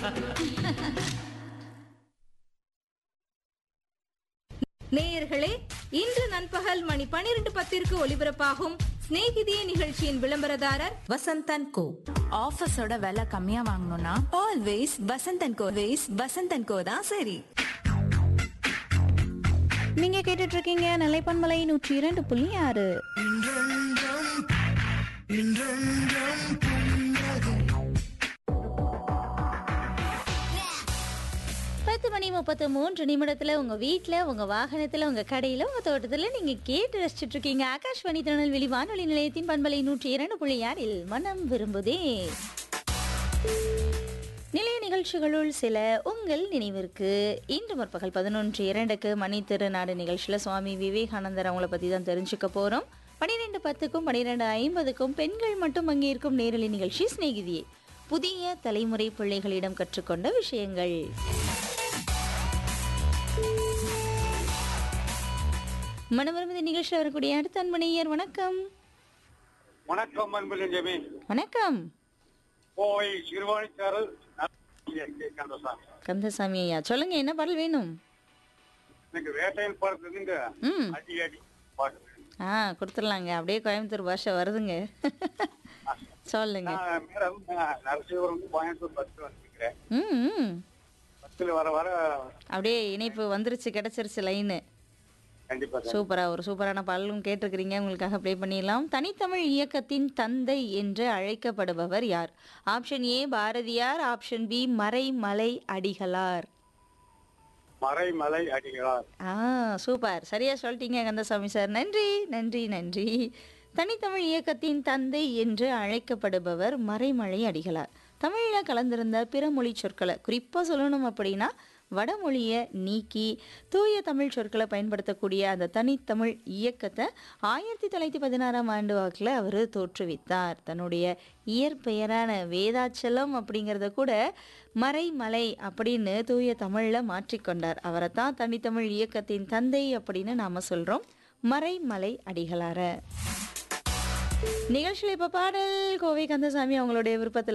நேயர்களே இன்று நண்பகல் மணி பனிரெண்டு பத்திற்கு ஒலிபரப்பாகும் சிநேகிதியே நிகழ்ச்சியின் விளம்பரதாரர் வசந்தன் கோ ஆஃபீஸோட விலை கம்மியா வாங்கணும்னா always Vasanthan co ways Vasanthan co தான் சரி நீங்க கேட்டுட்டு இருக்கீங்க நிலைப்பன்மலை நூற்றி இரண்டு புள்ளி ஆறு பத்து மணி முப்பத்து மூன்று நிமிடத்துல உங்க வீட்ல உங்க வாகனத்துல உங்க கடையில உங்க தோட்டத்துல நீங்க கேட்டு ரசிச்சிட்டு இருக்கீங்க ஆகாஷ்வாணி திருநெல்வேலி வானொலி நிலையத்தின் பண்பலை நூற்றி இரண்டு புள்ளி ஆறில் மனம் விரும்புதே நிலைய நிகழ்ச்சிகளுள் சில உங்கள் நினைவிற்கு இன்று முற்பகல் பதினொன்று இரண்டுக்கு மணி திருநாடு நிகழ்ச்சியில் சுவாமி விவேகானந்தர் அவங்கள பற்றி தான் தெரிஞ்சுக்க போகிறோம் பன்னிரெண்டு பத்துக்கும் பன்னிரெண்டு ஐம்பதுக்கும் பெண்கள் மட்டும் பங்கேற்கும் நேரலை நிகழ்ச்சி சிநேகிதியே புதிய தலைமுறை பிள்ளைகளிடம் கற்றுக்கொண்ட விஷயங்கள் மனவிரும்புதி நிகழ்ச்சியில் வரக்கூடிய அடுத்த அன்பனையர் வணக்கம் வணக்கம் அன்பு ஜமி வணக்கம் கோவை சிறுவாணிச்சாரல் கந்தசாமி கந்தசாமி ஐயா சொல்லுங்க என்ன பாடல் வேணும் எனக்கு வேட்டையில் படத்துலேருந்து ம் அடி அடி பாட்டு ஆ கொடுத்துடலாங்க அப்படியே கோயம்புத்தூர் பாஷை வருதுங்க சொல்லுங்க நான் மேடம் நான் நரசிவரம் கோயம்புத்தூர் பஸ்ஸில் வந்துருக்கிறேன் ம் ம். பஸ்ஸில் வர வர அப்படியே இணைப்பு வந்துருச்சு கிடைச்சிருச்சு லைனு கண்டிப்பா சார் சூப்பரா ஒரு சூப்பரான பாடலும் கேட்டிருக்கிறீங்க உங்களுக்காக ப்ளே பண்ணிடலாம் தனித்தமிழ் இயக்கத்தின் தந்தை என்று அழைக்கப்படுபவர் யார் option A Bharathiyar option B Maraimalai Adigalar Maraimalai Adigalar ஆ சூப்பர் சரியா சொல்லிட்டீங்க கந்தசாமி சார் நன்றி நன்றி நன்றி தனித்தமிழ் இயக்கத்தின் தந்தை என்று அழைக்கப்படுபவர் மறைமலை அடிகளார் தமிழில் கலந்திருந்த பிற மொழி சொற்களை குறிப்பாக சொல்லணும் அப்படின்னா வடமொழியை நீக்கி தூய தமிழ் சொற்களை பயன்படுத்தக்கூடிய அந்த தனித்தமிழ் இயக்கத்தை ஆயிரத்தி தொள்ளாயிரத்தி பதினாறாம் ஆண்டு வாக்கில் அவர் தோற்றுவித்தார் தன்னுடைய இயற்பெயரான வேதாச்சலம் அப்படிங்கிறத கூட மறைமலை அப்படின்னு தூய தமிழில் மாற்றிக்கொண்டார் அவரை தான் தனித்தமிழ் இயக்கத்தின் தந்தை அப்படின்னு நாம் சொல்கிறோம் மறைமலை அடிகளார நிகழ்ச்சியில் இப்போ பாடல் கோவை கந்தசாமி அவங்களுடைய விருப்பத்தில்